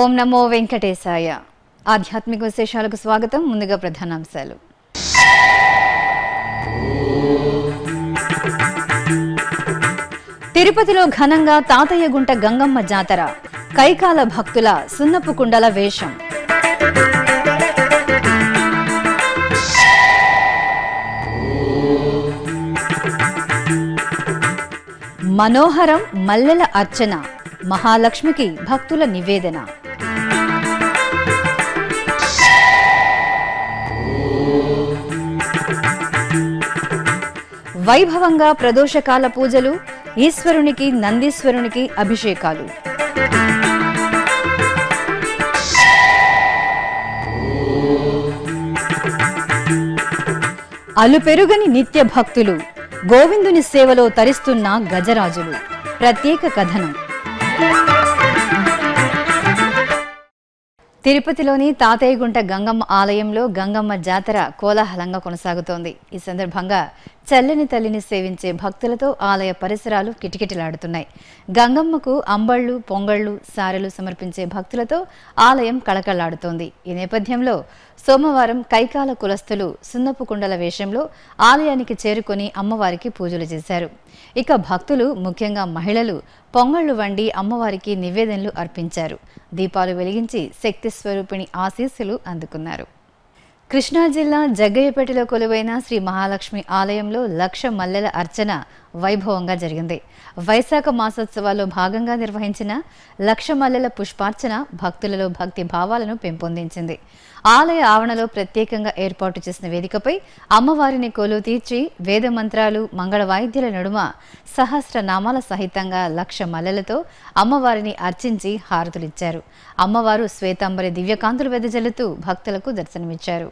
ఓం నమో వెంకటేశాయ ఆధ్యాత్మిక విశేషాలకు స్వాగతం ముందుగా ప్రధానాంశాలు తిరుపతిలో ఘనంగా తాతయ్య గుంట గంగమ్మ జాతర కైకాల భక్తుల సున్నపు కుండల వేషం మనోహరం మల్లెల అర్చన మహాలక్ష్మికి భక్తుల నివేదన వైభవంగా ప్రదోషకాల పూజలు ఈశ్వరునికి నందీశ్వరునికి అభిషేకాలు అలుపెరుగని నిత్య భక్తులు గోవిందుని సేవలో తరిస్తున్న గజరాజులు ప్రత్యేక కథనం తిరుపతిలోని తాతయ్యగుంట గంగమ్మ ఆలయంలో గంగమ్మ జాతర కోలాహలంగా కొనసాగుతోంది ఈ సందర్భంగా చల్లని తల్లిని సేవించే భక్తులతో ఆలయ పరిసరాలు కిటకిటలాడుతున్నాయి గంగమ్మకు అంబళ్ళు పొంగళ్ళు సారెలు సమర్పించే భక్తులతో ఆలయం కళకళలాడుతోంది ఈ నేపథ్యంలో సోమవారం కైకాల కులస్తులు సున్నపు కుండల వేషంలో ఆలయానికి చేరుకొని అమ్మవారికి పూజలు చేశారు ఇక భక్తులు ముఖ్యంగా మహిళలు పొంగళ్లు వండి అమ్మవారికి నివేదనలు అర్పించారు దీపాలు వెలిగించి శక్తి స్వరూపిణి ఆశీస్సులు అందుకున్నారు కృష్ణా జిల్లా జగ్గయ్యపేటలో కొలువైన శ్రీ మహాలక్ష్మి ఆలయంలో లక్ష మల్లెల అర్చన వైభవంగా జరిగింది వైశాఖ మాసోత్సవాల్లో భాగంగా నిర్వహించిన లక్ష మల్లెల పుష్పార్చన భక్తులలో భక్తి భావాలను పెంపొందించింది ఆలయ ఆవరణలో ప్రత్యేకంగా ఏర్పాటు చేసిన వేదికపై అమ్మవారిని కొలువు తీర్చి వేద మంత్రాలు మంగళ వాయిద్యాల నడుమ సహస్ర నామాల సహితంగా లక్ష మల్లెలతో అమ్మవారిని అర్చించి హారతులిచ్చారు అమ్మవారు శ్వేతాంబరి దివ్యకాంతులు వెదజల్లుతూ భక్తులకు దర్శనమిచ్చారు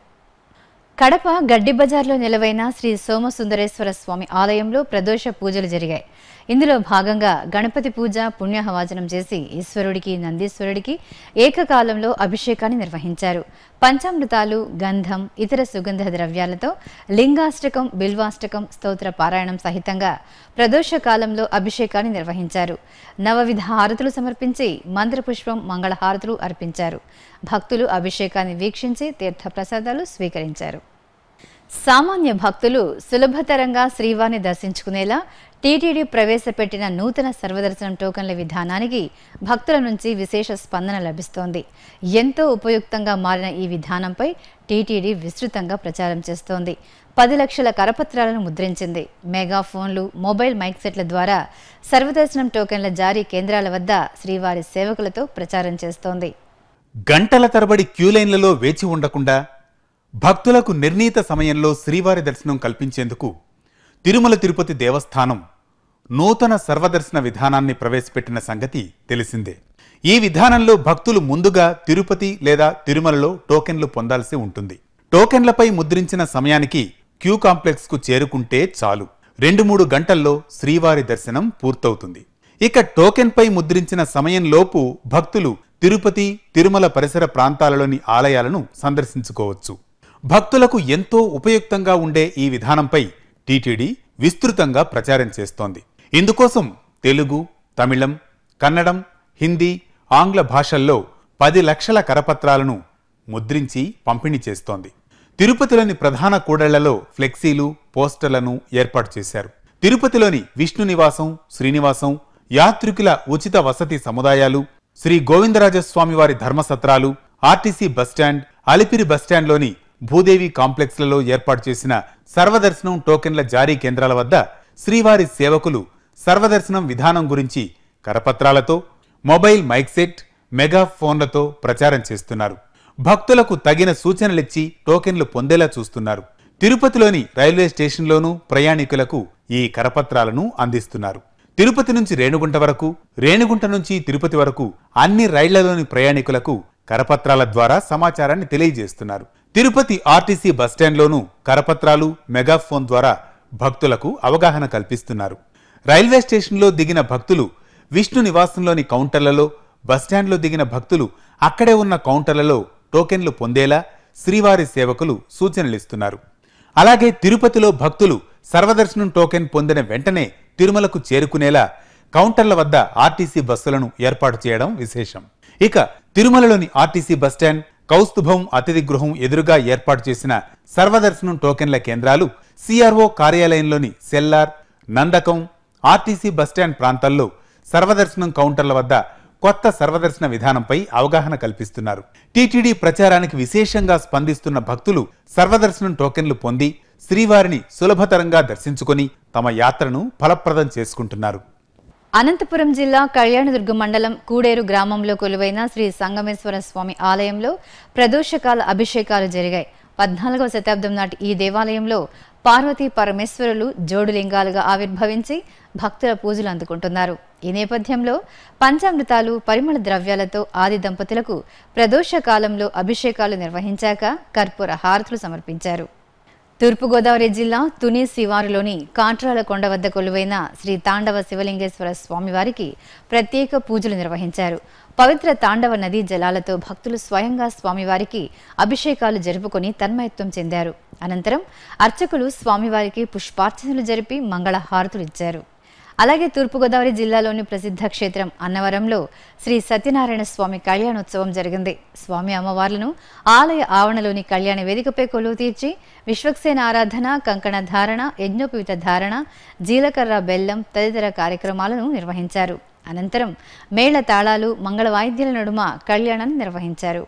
కడప గడ్డి బజార్లో నిలవైన శ్రీ సోమసుందరేశ్వర స్వామి ఆలయంలో ప్రదోష పూజలు జరిగాయి ఇందులో భాగంగా గణపతి పూజ పుణ్యహవాచనం చేసి ఈశ్వరుడికి నందీశ్వరుడికి ఏకకాలంలో అభిషేకాన్ని నిర్వహించారు పంచామృతాలు గంధం ఇతర సుగంధ ద్రవ్యాలతో లింగాష్టకం బిల్వాష్టకం స్తోత్ర పారాయణం సహితంగా ప్రదోష కాలంలో అభిషేకాన్ని నిర్వహించారు నవవిధ హారతులు సమర్పించి మంత్రపుష్పం మంగళహారతులు అర్పించారు భక్తులు అభిషేకాన్ని వీక్షించి తీర్థప్రసాదాలు స్వీకరించారు సామాన్య భక్తులు సులభతరంగా శ్రీవారిని దర్శించుకునేలా టీటీడీ ప్రవేశపెట్టిన నూతన సర్వదర్శనం టోకన్ల విధానానికి భక్తుల నుంచి విశేష స్పందన లభిస్తోంది ఎంతో ఉపయుక్తంగా మారిన ఈ విధానంపై టీటీడీ విస్తృతంగా ప్రచారం చేస్తోంది పది లక్షల కరపత్రాలను ముద్రించింది మెగా ఫోన్లు మొబైల్ మైక్ సెట్ల ద్వారా సర్వదర్శనం టోకెన్ల జారీ కేంద్రాల వద్ద శ్రీవారి సేవకులతో ప్రచారం చేస్తోంది గంటల తరబడి క్యూలైన్లలో వేచి ఉండకుండా భక్తులకు నిర్ణీత సమయంలో శ్రీవారి దర్శనం కల్పించేందుకు తిరుమల తిరుపతి దేవస్థానం నూతన సర్వదర్శన విధానాన్ని ప్రవేశపెట్టిన సంగతి తెలిసిందే ఈ విధానంలో భక్తులు ముందుగా తిరుపతి లేదా తిరుమలలో టోకెన్లు పొందాల్సి ఉంటుంది టోకెన్లపై ముద్రించిన సమయానికి క్యూ కాంప్లెక్స్ కు చేరుకుంటే చాలు రెండు మూడు గంటల్లో శ్రీవారి దర్శనం పూర్తవుతుంది ఇక టోకెన్పై ముద్రించిన సమయంలోపు భక్తులు తిరుపతి తిరుమల పరిసర ప్రాంతాలలోని ఆలయాలను సందర్శించుకోవచ్చు భక్తులకు ఎంతో ఉపయుక్తంగా ఉండే ఈ విధానంపై టీటీడీ విస్తృతంగా ప్రచారం చేస్తోంది ఇందుకోసం తెలుగు తమిళం కన్నడం హిందీ ఆంగ్ల భాషల్లో పది లక్షల కరపత్రాలను ముద్రించి పంపిణీ చేస్తోంది తిరుపతిలోని ప్రధాన కూడళ్లలో ఫ్లెక్సీలు పోస్టర్లను ఏర్పాటు చేశారు తిరుపతిలోని విష్ణు నివాసం శ్రీనివాసం యాత్రికుల ఉచిత వసతి సముదాయాలు శ్రీ గోవిందరాజస్వామి వారి ధర్మసత్రాలు ఆర్టీసీ బస్టాండ్ అలిపిరి బస్టాండ్లోని భూదేవి కాంప్లెక్స్లలో ఏర్పాటు చేసిన సర్వదర్శనం టోకెన్ల జారీ కేంద్రాల వద్ద శ్రీవారి సేవకులు సర్వదర్శనం విధానం గురించి కరపత్రాలతో మొబైల్ మైక్ సెట్ మెగా ఫోన్లతో ప్రచారం చేస్తున్నారు భక్తులకు తగిన సూచనలిచ్చి టోకెన్లు పొందేలా చూస్తున్నారు తిరుపతిలోని రైల్వే స్టేషన్లోనూ ప్రయాణికులకు ఈ కరపత్రాలను అందిస్తున్నారు తిరుపతి నుంచి రేణుగుంట వరకు రేణుగుంట నుంచి తిరుపతి వరకు అన్ని రైళ్లలోని ప్రయాణికులకు కరపత్రాల ద్వారా సమాచారాన్ని తెలియజేస్తున్నారు తిరుపతి ఆర్టీసీ బస్టాండ్లోనూ కరపత్రాలు మెగాఫోన్ ద్వారా భక్తులకు అవగాహన కల్పిస్తున్నారు రైల్వే స్టేషన్లో దిగిన భక్తులు విష్ణు నివాసంలోని కౌంటర్లలో బస్టాండ్లో దిగిన భక్తులు అక్కడే ఉన్న కౌంటర్లలో టోకెన్లు పొందేలా శ్రీవారి సేవకులు సూచనలిస్తున్నారు అలాగే తిరుపతిలో భక్తులు సర్వదర్శనం టోకెన్ పొందిన వెంటనే తిరుమలకు చేరుకునేలా కౌంటర్ల వద్ద ఆర్టీసీ బస్సులను ఏర్పాటు చేయడం విశేషం ఇక తిరుమలలోని ఆర్టీసీ బస్టాండ్ కౌస్తుభం అతిథి గృహం ఎదురుగా ఏర్పాటు చేసిన సర్వదర్శనం టోకెన్ల కేంద్రాలు సిఆర్ఓ కార్యాలయంలోని సెల్లార్ నందకం ఆర్టీసీ బస్టాండ్ ప్రాంతాల్లో సర్వదర్శనం కౌంటర్ల వద్ద కొత్త సర్వదర్శన విధానంపై అవగాహన కల్పిస్తున్నారు టీటీడీ ప్రచారానికి విశేషంగా స్పందిస్తున్న భక్తులు సర్వదర్శనం టోకెన్లు పొంది శ్రీవారిని సులభతరంగా దర్శించుకొని తమ యాత్రను ఫలప్రదం చేసుకుంటున్నారు అనంతపురం జిల్లా కళ్యాణదుర్గం మండలం కూడేరు గ్రామంలో కొలువైన శ్రీ సంగమేశ్వర స్వామి ఆలయంలో ప్రదోషకాల అభిషేకాలు జరిగాయి పద్నాలుగవ శతాబ్దం నాటి ఈ దేవాలయంలో పార్వతీ పరమేశ్వరులు జోడు లింగాలుగా ఆవిర్భవించి భక్తుల పూజలు అందుకుంటున్నారు ఈ నేపథ్యంలో పంచామృతాలు పరిమళ ద్రవ్యాలతో ఆది దంపతులకు ప్రదోష కాలంలో అభిషేకాలు నిర్వహించాక కర్పూర హారతులు సమర్పించారు తూర్పుగోదావరి జిల్లా తుని శివారులోని కాట్రాల కొండ వద్ద కొలువైన శ్రీ తాండవ శివలింగేశ్వర స్వామివారికి ప్రత్యేక పూజలు నిర్వహించారు పవిత్ర తాండవ నదీ జలాలతో భక్తులు స్వయంగా స్వామివారికి అభిషేకాలు జరుపుకొని తన్మయత్వం చెందారు అనంతరం అర్చకులు స్వామివారికి పుష్పార్చనలు జరిపి మంగళ హారతులు ఇచ్చారు అలాగే తూర్పుగోదావరి జిల్లాలోని ప్రసిద్ధ క్షేత్రం అన్నవరంలో శ్రీ సత్యనారాయణ స్వామి కళ్యాణోత్సవం జరిగింది స్వామి అమ్మవార్లను ఆలయ ఆవరణలోని కళ్యాణ వేదికపై కొలువు తీర్చి విశ్వక్సేన ఆరాధన కంకణ ధారణ యజ్ఞోపవిత ధారణ జీలకర్ర బెల్లం తదితర కార్యక్రమాలను నిర్వహించారు అనంతరం మేళ తాళాలు మంగళ వాయిద్యాల నడుమ కళ్యాణాన్ని నిర్వహించారు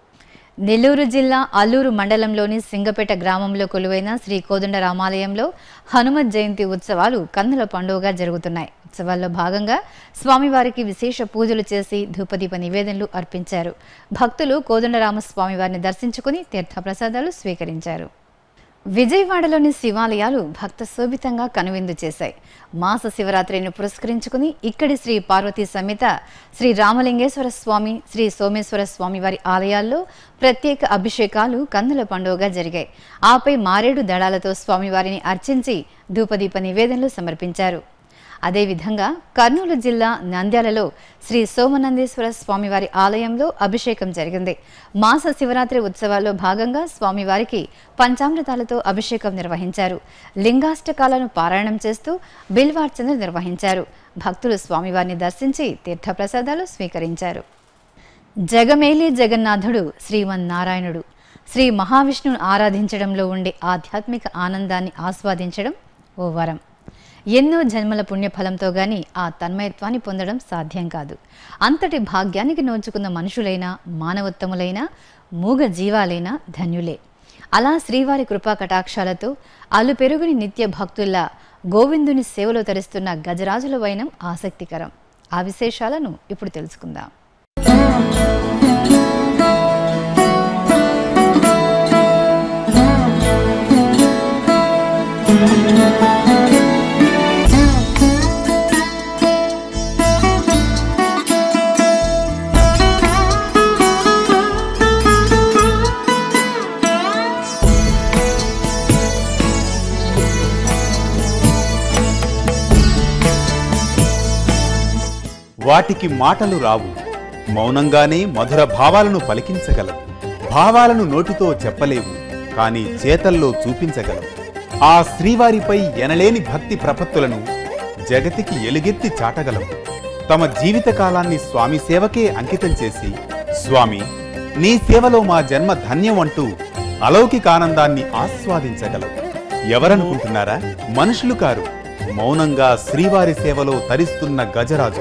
నెల్లూరు జిల్లా అల్లూరు మండలంలోని సింగపేట గ్రామంలో కొలువైన శ్రీ కోదండ రామాలయంలో హనుమత్ జయంతి ఉత్సవాలు కన్నుల పండుగగా జరుగుతున్నాయి ఉత్సవాల్లో భాగంగా స్వామివారికి విశేష పూజలు చేసి ధూపదీప నివేదనలు అర్పించారు భక్తులు కోదండరామ స్వామివారిని దర్శించుకుని తీర్థప్రసాదాలు స్వీకరించారు విజయవాడలోని శివాలయాలు భక్త శోభితంగా కనువిందు చేశాయి మాస శివరాత్రిని పురస్కరించుకుని ఇక్కడి శ్రీ పార్వతీ సమేత శ్రీ రామలింగేశ్వర స్వామి శ్రీ సోమేశ్వర స్వామి వారి ఆలయాల్లో ప్రత్యేక అభిషేకాలు కందుల పండుగగా జరిగాయి ఆపై మారేడు దళాలతో స్వామివారిని అర్చించి ధూపదీప నివేదనలు సమర్పించారు అదేవిధంగా కర్నూలు జిల్లా నంద్యాలలో శ్రీ సోమనందేశ్వర స్వామివారి ఆలయంలో అభిషేకం జరిగింది మాస శివరాత్రి ఉత్సవాల్లో భాగంగా స్వామివారికి పంచామృతాలతో అభిషేకం నిర్వహించారు లింగాష్టకాలను పారాయణం చేస్తూ బిల్వార్చనలు నిర్వహించారు భక్తులు స్వామివారిని దర్శించి తీర్థప్రసాదాలు స్వీకరించారు జగమేలి జగన్నాథుడు శ్రీమన్నారాయణుడు శ్రీ మహావిష్ణువును ఆరాధించడంలో ఉండే ఆధ్యాత్మిక ఆనందాన్ని ఆస్వాదించడం ఓ వరం ఎన్నో జన్మల పుణ్యఫలంతో గాని ఆ తన్మయత్వాన్ని పొందడం సాధ్యం కాదు అంతటి భాగ్యానికి నోచుకున్న మనుషులైనా మానవోత్తములైనా మూగ జీవాలైనా ధన్యులే అలా శ్రీవారి కృపా కటాక్షాలతో అలు పెరుగుని నిత్య భక్తుల్లా గోవిందుని సేవలో తరిస్తున్న గజరాజుల వైనం ఆసక్తికరం ఆ విశేషాలను ఇప్పుడు తెలుసుకుందాం వాటికి మాటలు రావు మౌనంగానే మధుర భావాలను పలికించగలవు భావాలను నోటితో చెప్పలేవు కానీ చేతల్లో చూపించగలవు ఆ శ్రీవారిపై ఎనలేని భక్తి ప్రపత్తులను జగతికి ఎలుగెత్తి చాటగలవు తమ జీవితకాలాన్ని స్వామి సేవకే అంకితం చేసి స్వామి నీ సేవలో మా జన్మ ధన్యం అంటూ అలౌకికానందాన్ని ఆస్వాదించగలవు ఎవరనుకుంటున్నారా మనుషులు కారు మౌనంగా శ్రీవారి సేవలో తరిస్తున్న గజరాజు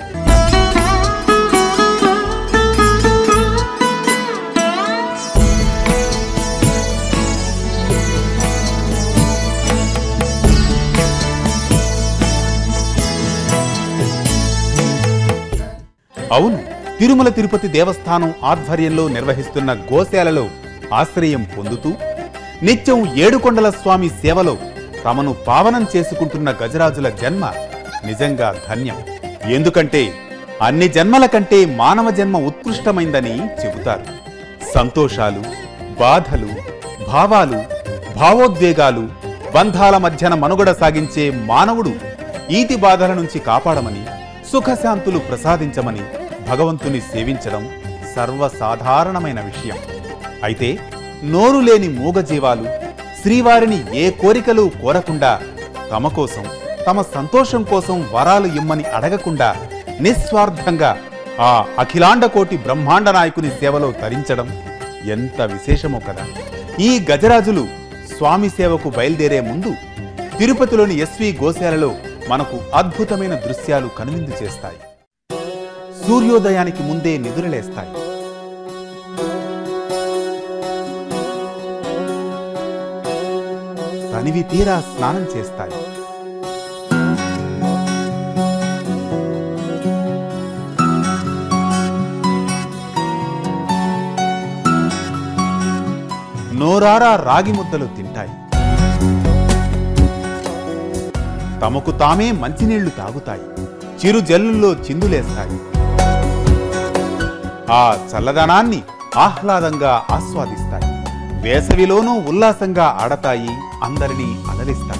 అవును తిరుమల తిరుపతి దేవస్థానం ఆధ్వర్యంలో నిర్వహిస్తున్న గోశాలలో ఆశ్రయం పొందుతూ నిత్యం ఏడుకొండల స్వామి సేవలో తమను పావనం చేసుకుంటున్న గజరాజుల జన్మ నిజంగా ధన్యం ఎందుకంటే అన్ని జన్మల కంటే మానవ జన్మ ఉత్కృష్టమైందని చెబుతారు సంతోషాలు బాధలు భావాలు భావోద్వేగాలు బంధాల మధ్యన మనుగడ సాగించే మానవుడు ఈతి బాధల నుంచి కాపాడమని సుఖశాంతులు ప్రసాదించమని భగవంతుని సేవించడం సర్వసాధారణమైన విషయం అయితే నోరు లేని మూగజీవాలు శ్రీవారిని ఏ కోరికలు కోరకుండా తమ కోసం తమ సంతోషం కోసం వరాలు ఇమ్మని అడగకుండా నిస్వార్థంగా ఆ అఖిలాండ కోటి బ్రహ్మాండ నాయకుని సేవలో తరించడం ఎంత విశేషమో కదా ఈ గజరాజులు స్వామి సేవకు బయలుదేరే ముందు తిరుపతిలోని ఎస్వి గోశాలలో మనకు అద్భుతమైన దృశ్యాలు కనువిందు చేస్తాయి సూర్యోదయానికి ముందే నిదురలేస్తాయి తనివి తీరా స్నానం చేస్తాయి నోరారా రాగి ముద్దలు తింటాయి తమకు తామే మంచినీళ్లు తాగుతాయి చిరు జల్లుల్లో చిందులేస్తాయి ఆ చల్లదనాన్ని ఆహ్లాదంగా ఆస్వాదిస్తాయి వేసవిలోనూ ఉల్లాసంగా ఆడతాయి అందరినీ అలరిస్తాయి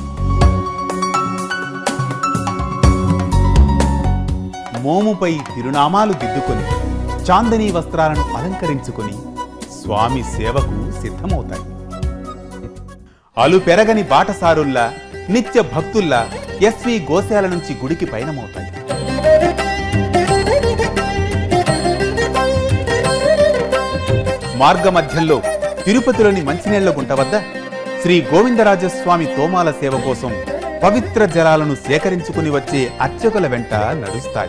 మోముపై తిరునామాలు దిద్దుకొని చాందనీ వస్త్రాలను అలంకరించుకొని స్వామి సేవకు సిద్ధమవుతాయి అలు పెరగని బాటసారుల్లా నిత్య భక్తుల్లా ఎస్వి గోశాల నుంచి గుడికి పయనమవుతాయి మార్గమధ్యంలో తిరుపతిలోని మంచినీళ్ల గుంట వద్ద శ్రీ గోవిందరాజస్వామి తోమాల సేవ కోసం పవిత్ర జలాలను సేకరించుకుని వచ్చే అర్చకుల వెంట నడుస్తాయి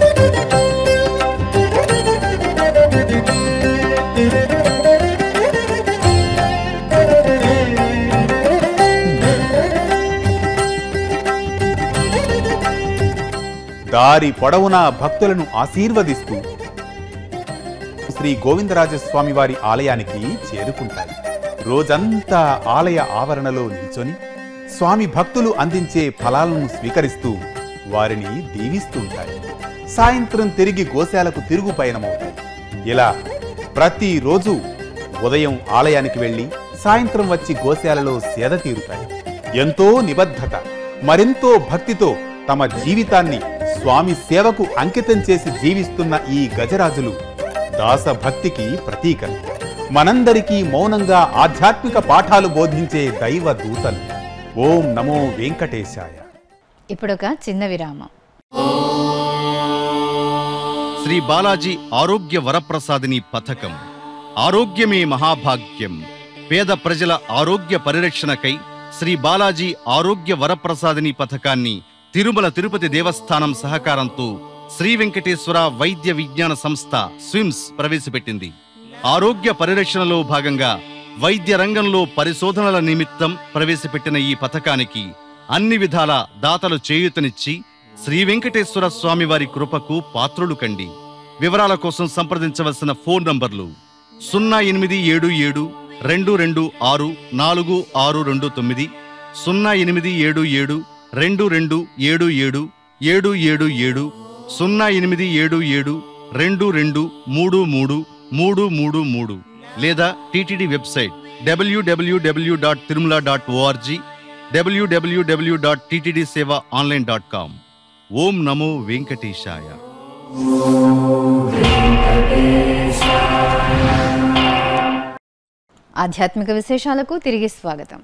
దారి పొడవునా భక్తులను ఆశీర్వదిస్తూ శ్రీ గోవిందరాజస్వామి వారి ఆలయానికి చేరుకుంటాయి రోజంతా ఆలయ ఆవరణలో నిల్చొని స్వామి భక్తులు అందించే ఫలాలను స్వీకరిస్తూ వారిని దీవిస్తూ ఉంటాయి సాయంత్రం తిరిగి గోశాలకు తిరుగు పయనమవుతాయి ఇలా ప్రతిరోజు ఉదయం ఆలయానికి వెళ్లి సాయంత్రం వచ్చి గోశాలలో సేద తీరుతాయి ఎంతో నిబద్ధత మరెంతో భక్తితో తమ జీవితాన్ని స్వామి సేవకు అంకితం చేసి జీవిస్తున్న ఈ గజరాజులు దాస భక్తికి ప్రతీకలు మనందరికీ మౌనంగా ఆధ్యాత్మిక పాఠాలు బోధించే దైవ దూతలు ఓం నమో వెంకటేశాయ ఇప్పుడొక చిన్న విరామం శ్రీ బాలాజీ ఆరోగ్య వరప్రసాదిని పథకం ఆరోగ్యమే మహాభాగ్యం పేద ప్రజల ఆరోగ్య పరిరక్షణకై శ్రీ బాలాజీ ఆరోగ్య వరప్రసాదిని పథకాన్ని తిరుమల తిరుపతి దేవస్థానం సహకారంతో శ్రీ వెంకటేశ్వర వైద్య విజ్ఞాన సంస్థ స్విమ్స్ ప్రవేశపెట్టింది ఆరోగ్య పరిరక్షణలో భాగంగా వైద్య రంగంలో పరిశోధనల నిమిత్తం ప్రవేశపెట్టిన ఈ పథకానికి అన్ని విధాల దాతలు చేయూతనిచ్చి శ్రీ వెంకటేశ్వర స్వామి వారి కృపకు పాత్రులు కండి వివరాల కోసం సంప్రదించవలసిన ఫోన్ నంబర్లు సున్నా ఎనిమిది ఏడు ఏడు రెండు రెండు ఆరు నాలుగు ఆరు రెండు తొమ్మిది సున్నా ఎనిమిది ఏడు ఏడు రెండు రెండు ఏడు ఏడు ఏడు ఏడు ఏడు సున్నా ఎనిమిది ఏడు ఏడు రెండు రెండు మూడు మూడు మూడు మూడు మూడు లేదా TTD website W W W dot Tirumala dot O R G W W W dot TTD seva online dot com ఓం నమో వెంకటేశాయ ఆధ్యాత్మిక విశేషాలకు తిరిగి స్వాగతం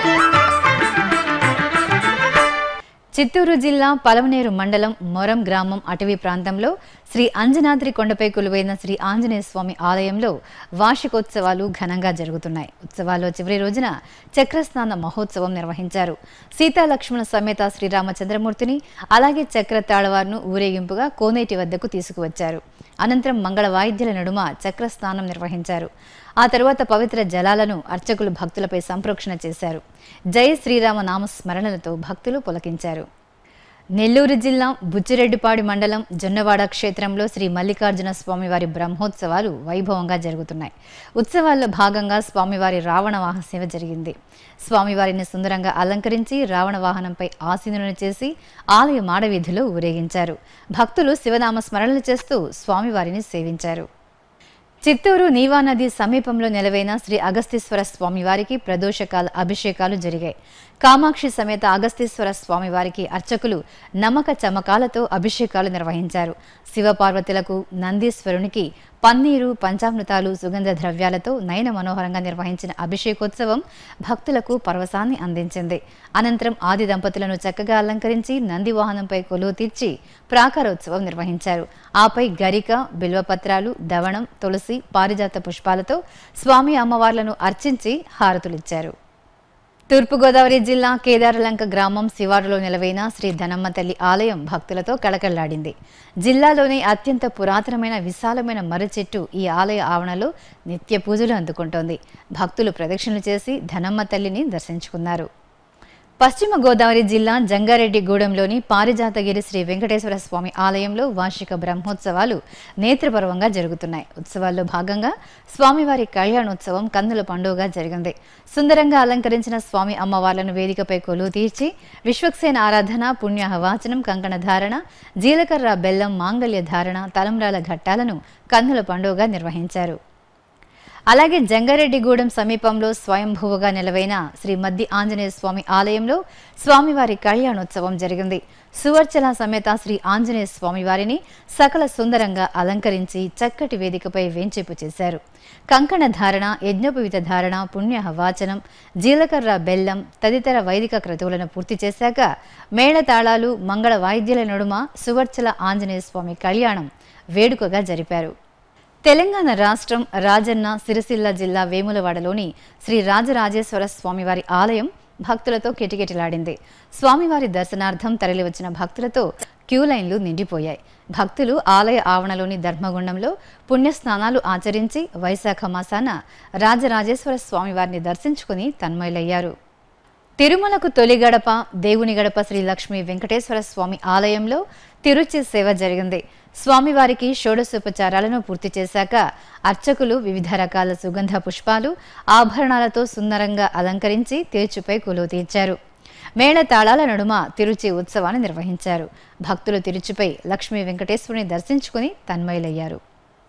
చిత్తూరు జిల్లా పలమనేరు మండలం మొరం గ్రామం అటవీ ప్రాంతంలో శ్రీ అంజనాద్రి కొండపై కొలువైన శ్రీ ఆంజనేయ స్వామి ఆలయంలో వార్షికోత్సవాలు ఘనంగా జరుగుతున్నాయి ఉత్సవాల్లో చివరి రోజున చక్రస్నాన మహోత్సవం నిర్వహించారు సీతా లక్ష్మణ సమేత శ్రీరామచంద్రమూర్తిని అలాగే చక్ర తాళవారును ఊరేగింపుగా కోనేటి వద్దకు తీసుకువచ్చారు అనంతరం మంగళ వాయిద్యాల నడుమ చక్ర స్నానం నిర్వహించారు ఆ తరువాత పవిత్ర జలాలను అర్చకులు భక్తులపై సంప్రోక్షణ చేశారు జై శ్రీరామ నామ స్మరణలతో భక్తులు పులకించారు నెల్లూరు జిల్లా బుచ్చిరెడ్డిపాడి మండలం జొన్నవాడ క్షేత్రంలో శ్రీ మల్లికార్జున స్వామివారి బ్రహ్మోత్సవాలు వైభవంగా జరుగుతున్నాయి ఉత్సవాల్లో భాగంగా స్వామివారి రావణ వాహన సేవ జరిగింది స్వామివారిని సుందరంగా అలంకరించి రావణ వాహనంపై ఆసీనులను చేసి ఆలయ మాడవీధిలో ఊరేగించారు భక్తులు శివనామ స్మరణలు చేస్తూ స్వామివారిని సేవించారు చిత్తూరు నీవా నది సమీపంలో నెలవైన శ్రీ అగస్తీశ్వర స్వామివారికి ప్రదోషకాల అభిషేకాలు జరిగాయి కామాక్షి సమేత అగస్తీశ్వర స్వామివారికి అర్చకులు నమ్మక చమకాలతో అభిషేకాలు నిర్వహించారు శివపార్వతులకు నందీశ్వరునికి పన్నీరు పంచామృతాలు సుగంధ ద్రవ్యాలతో నయన మనోహరంగా నిర్వహించిన అభిషేకోత్సవం భక్తులకు పరవశాన్ని అందించింది అనంతరం ఆది దంపతులను చక్కగా అలంకరించి నంది వాహనంపై కొలువు తీర్చి ప్రాకారోత్సవం నిర్వహించారు ఆపై గరిక బిల్వపత్రాలు దవణం తులసి పారిజాత పుష్పాలతో స్వామి అమ్మవార్లను అర్చించి హారతులిచ్చారు తూర్పుగోదావరి జిల్లా కేదారలంక గ్రామం శివారులో నిలవైన శ్రీ ధనమ్మ తల్లి ఆలయం భక్తులతో కళకళ్లాడింది జిల్లాలోనే అత్యంత పురాతనమైన విశాలమైన మర్రి చెట్టు ఈ ఆలయ ఆవరణలో నిత్య పూజలు అందుకుంటోంది భక్తులు ప్రదక్షిణలు చేసి ధనమ్మ తల్లిని దర్శించుకున్నారు పశ్చిమ గోదావరి జిల్లా జంగారెడ్డిగూడెంలోని పారిజాతగిరి శ్రీ వెంకటేశ్వర స్వామి ఆలయంలో వార్షిక బ్రహ్మోత్సవాలు నేత్రపర్వంగా జరుగుతున్నాయి ఉత్సవాల్లో భాగంగా స్వామివారి కళ్యాణోత్సవం కన్నుల పండుగగా జరిగింది సుందరంగా అలంకరించిన స్వామి అమ్మవార్లను వేదికపై కొలువు తీర్చి విశ్వక్సేన ఆరాధన పుణ్యాహవాచనం కంకణ ధారణ జీలకర్ర బెల్లం మాంగళ్య ధారణ తలంబ్రాల ఘట్టాలను కన్నుల పండుగగా నిర్వహించారు అలాగే జంగారెడ్డిగూడెం సమీపంలో స్వయంభువుగా నిలవైన శ్రీ మద్ది ఆంజనేయ స్వామి ఆలయంలో స్వామివారి కళ్యాణోత్సవం జరిగింది సువర్చల సమేత శ్రీ ఆంజనేయ స్వామివారిని సకల సుందరంగా అలంకరించి చక్కటి వేదికపై వేంచేపు చేశారు కంకణ ధారణ యజ్ఞోపవిత ధారణ పుణ్య వాచనం జీలకర్ర బెల్లం తదితర వైదిక క్రతువులను పూర్తి చేశాక మేళతాళాలు మంగళ వాయిద్యాల నడుమ సువర్చల ఆంజనేయ స్వామి కళ్యాణం వేడుకగా జరిపారు తెలంగాణ రాష్ట్రం రాజన్న సిరిసిల్ల జిల్లా వేములవాడలోని శ్రీ రాజరాజేశ్వర స్వామివారి ఆలయం భక్తులతో కిటకిటలాడింది స్వామివారి దర్శనార్థం తరలివచ్చిన భక్తులతో క్యూ లైన్లు నిండిపోయాయి భక్తులు ఆలయ ఆవరణలోని ధర్మగుండంలో పుణ్యస్నానాలు ఆచరించి వైశాఖ మాసాన రాజరాజేశ్వర స్వామివారిని దర్శించుకుని తన్మయులయ్యారు తిరుమలకు తొలి గడప దేవుని గడప శ్రీ లక్ష్మీ వెంకటేశ్వర స్వామి ఆలయంలో తిరుచి సేవ జరిగింది స్వామివారికి షోడశోపచారాలను పూర్తి చేశాక అర్చకులు వివిధ రకాల సుగంధ పుష్పాలు ఆభరణాలతో సుందరంగా అలంకరించి తేర్చుపై కొలువు తీర్చారు మేళ తాళాల నడుమ తిరుచి ఉత్సవాన్ని నిర్వహించారు భక్తులు తిరుచిపై లక్ష్మీ వెంకటేశ్వరుని దర్శించుకుని తన్మయులయ్యారు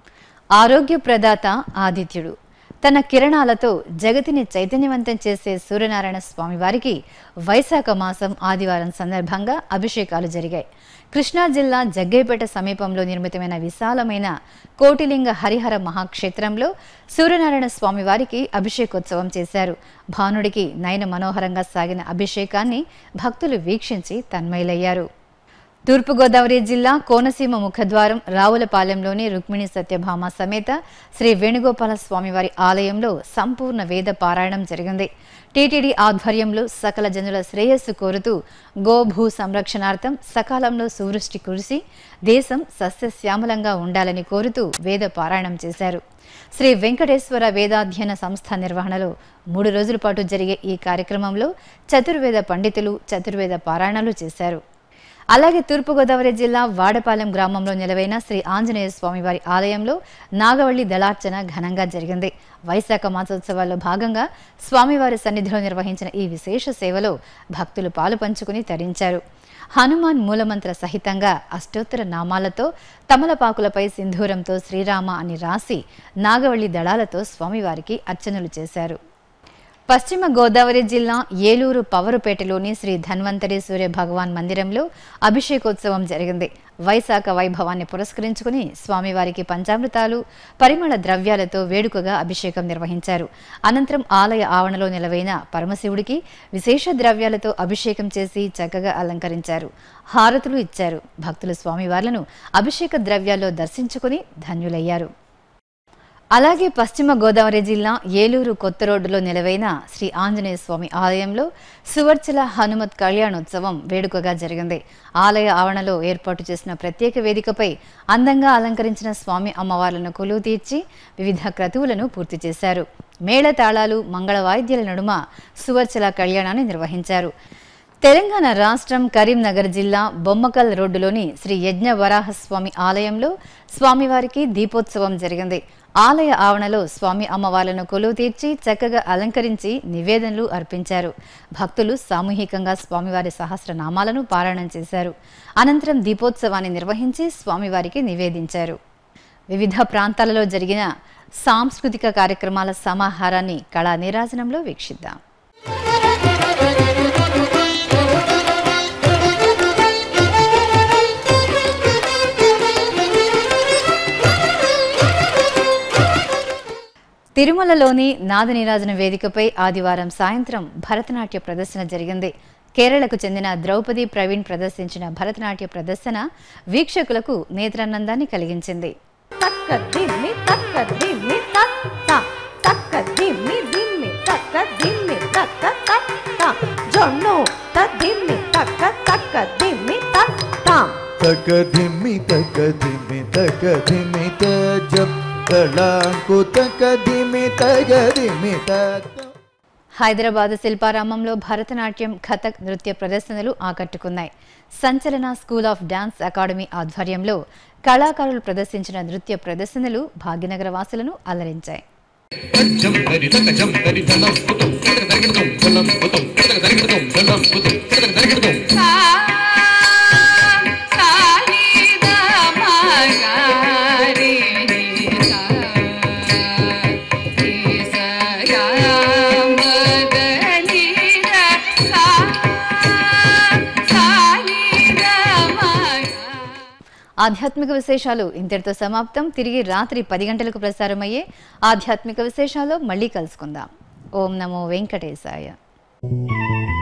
ఆరోగ్య ప్రదాత ఆదిత్యుడు తన కిరణాలతో జగతిని చైతన్యవంతం చేసే సూర్యనారాయణ స్వామి వారికి వైశాఖ మాసం ఆదివారం సందర్భంగా అభిషేకాలు జరిగాయి కృష్ణా జిల్లా జగ్గైపేట సమీపంలో నిర్మితమైన విశాలమైన కోటిలింగ హరిహర మహాక్షేత్రంలో సూర్యనారాయణ స్వామి వారికి అభిషేకోత్సవం చేశారు భానుడికి నయన మనోహరంగా సాగిన అభిషేకాన్ని భక్తులు వీక్షించి తన్మయులయ్యారు తూర్పుగోదావరి జిల్లా కోనసీమ ముఖద్వారం రావులపాలెంలోని రుక్మిణి సత్యభామ సమేత శ్రీ వేణుగోపాల స్వామివారి ఆలయంలో సంపూర్ణ వేద పారాయణం జరిగింది టీటీడీ ఆధ్వర్యంలో సకల జనుల శ్రేయస్సు కోరుతూ గోభూ సంరక్షణార్థం సకాలంలో సూవృష్టి కురిసి దేశం సస్యశ్యామలంగా ఉండాలని కోరుతూ వేద పారాయణం చేశారు శ్రీ వెంకటేశ్వర వేదాధ్యయన సంస్థ నిర్వహణలో మూడు రోజుల పాటు జరిగే ఈ కార్యక్రమంలో చతుర్వేద పండితులు చతుర్వేద పారాయణాలు చేశారు అలాగే తూర్పుగోదావరి జిల్లా వాడపాలెం గ్రామంలో నిలవైన శ్రీ ఆంజనేయ స్వామివారి ఆలయంలో నాగవల్లి దళార్చన ఘనంగా జరిగింది వైశాఖ మాసోత్సవాల్లో భాగంగా స్వామివారి సన్నిధిలో నిర్వహించిన ఈ విశేష సేవలో భక్తులు పాలు పంచుకుని తరించారు హనుమాన్ మూలమంత్ర సహితంగా అష్టోత్తర నామాలతో తమలపాకులపై సింధూరంతో శ్రీరామ అని రాసి నాగవల్లి దళాలతో స్వామివారికి అర్చనలు చేశారు పశ్చిమ గోదావరి జిల్లా ఏలూరు పవరుపేటలోని శ్రీ ధన్వంతరి సూర్య భగవాన్ మందిరంలో అభిషేకోత్సవం జరిగింది వైశాఖ వైభవాన్ని పురస్కరించుకుని స్వామివారికి పంచామృతాలు పరిమళ ద్రవ్యాలతో వేడుకగా అభిషేకం నిర్వహించారు అనంతరం ఆలయ ఆవరణలో నిలవైన పరమశివుడికి విశేష ద్రవ్యాలతో అభిషేకం చేసి చక్కగా అలంకరించారు హారతులు ఇచ్చారు భక్తులు స్వామివార్లను అభిషేక ద్రవ్యాల్లో దర్శించుకుని ధన్యులయ్యారు అలాగే పశ్చిమ గోదావరి జిల్లా ఏలూరు కొత్త రోడ్డులో నిలవైన శ్రీ ఆంజనేయ స్వామి ఆలయంలో సువర్చల హనుమత్ కళ్యాణోత్సవం వేడుకగా జరిగింది ఆలయ ఆవరణలో ఏర్పాటు చేసిన ప్రత్యేక వేదికపై అందంగా అలంకరించిన స్వామి అమ్మవార్లను కొలువు తీర్చి వివిధ క్రతువులను పూర్తి చేశారు మేళతాళాలు మంగళ వాయిద్యాల నడుమ సువర్చల కళ్యాణాన్ని నిర్వహించారు తెలంగాణ రాష్ట్రం కరీంనగర్ జిల్లా బొమ్మకల్ రోడ్డులోని శ్రీ యజ్ఞ వరాహస్వామి ఆలయంలో స్వామివారికి దీపోత్సవం జరిగింది ఆలయ ఆవరణలో స్వామి అమ్మవార్లను కొలువు తీర్చి చక్కగా అలంకరించి నివేదనలు అర్పించారు భక్తులు సామూహికంగా స్వామివారి సహస్రనామాలను పారాయణం చేశారు అనంతరం దీపోత్సవాన్ని నిర్వహించి స్వామివారికి నివేదించారు వివిధ ప్రాంతాలలో జరిగిన సాంస్కృతిక కార్యక్రమాల సమాహారాన్ని కళా నీరాజనంలో వీక్షిద్దాం తిరుమలలోని నాదనీరాజన వేదికపై ఆదివారం సాయంత్రం భరతనాట్య ప్రదర్శన జరిగింది కేరళకు చెందిన ద్రౌపది ప్రవీణ్ ప్రదర్శించిన భరతనాట్య ప్రదర్శన వీక్షకులకు నేత్రానందాన్ని కలిగించింది తక్క దిమ్మి తక్క దిమ్మి తక్క తక్క దిమ్మి దిమ్మి తక్క దిమ్మి తక్క తక్క జొన్ను తదిమ్మి తక్క తక్క దిమ్మి తక్క తక ధిమ్మి తక ధిమ్మి తక ధిమ్మి త జప్ తళాంకు తక ధిమ్మి తగ ధిమ్మి తక హైదరాబాద్ శిల్పారామంలో భరతనాట్యం కథక్ నృత్య ప్రదర్శనలు ఆకట్టుకున్నాయి సంచలన స్కూల్ ఆఫ్ డాన్స్ అకాడమీ ఆధ్వర్యంలో కళాకారులు ప్రదర్శించిన నృత్య ప్రదర్శనలు భాగ్యనగర వాసులను అలరించాయి ఆధ్యాత్మిక విశేషాలు ఇంతటితో సమాప్తం తిరిగి రాత్రి పది గంటలకు ప్రసారమయ్యే ఆధ్యాత్మిక విశేషాల్లో మళ్ళీ కలుసుకుందాం ఓం నమో వెంకటేశాయ